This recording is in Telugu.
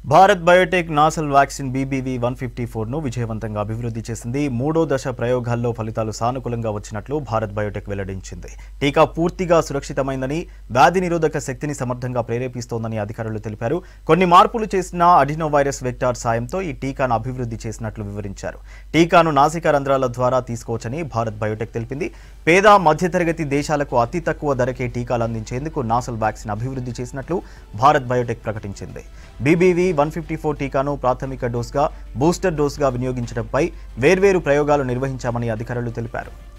Bharat biotech nasal vaccine BBV one fifty ఫోర్ను విజయవంతంగా అభివృద్ధి చేసింది మూడో దశ ప్రయోగాల్లో ఫలితాలు సానుకూలంగా వచ్చినట్లు భారత్ బయోటెక్ వెల్లడించింది టీకా పూర్తిగా సురక్షితమైందని వ్యాధి నిరోధక శక్తిని సమర్థంగా ప్రేరేపిస్తోందని అధికారులు తెలిపారు కొన్ని మార్పులు చేసిన అడినో వైరస్ వెక్టార్ సాయంతో ఈ టీకాను అభివృద్ధి చేసినట్లు వివరించారు టీకాను నాసికా రంధ్రాల ద్వారా తీసుకోవచ్చని భారత్ బయోటెక్ తెలిపింది పేద మధ్యతరగతి దేశాలకు అతి తక్కువ ధరకే టీకాలు అందించేందుకు నాసల్ వ్యాక్సిన్ అభివృద్ధి చేసినట్లు భారత్ బయోటెక్ ప్రకటించింది బీబీవీ వన్ ఫిఫ్టీ ఫోర్ టీకాను ప్రాథమిక డోస్గా బూస్టర్ డోస్గా వినియోగించడంపై వేర్వేరు ప్రయోగాలు నిర్వహించామని అధికారులు తెలిపారు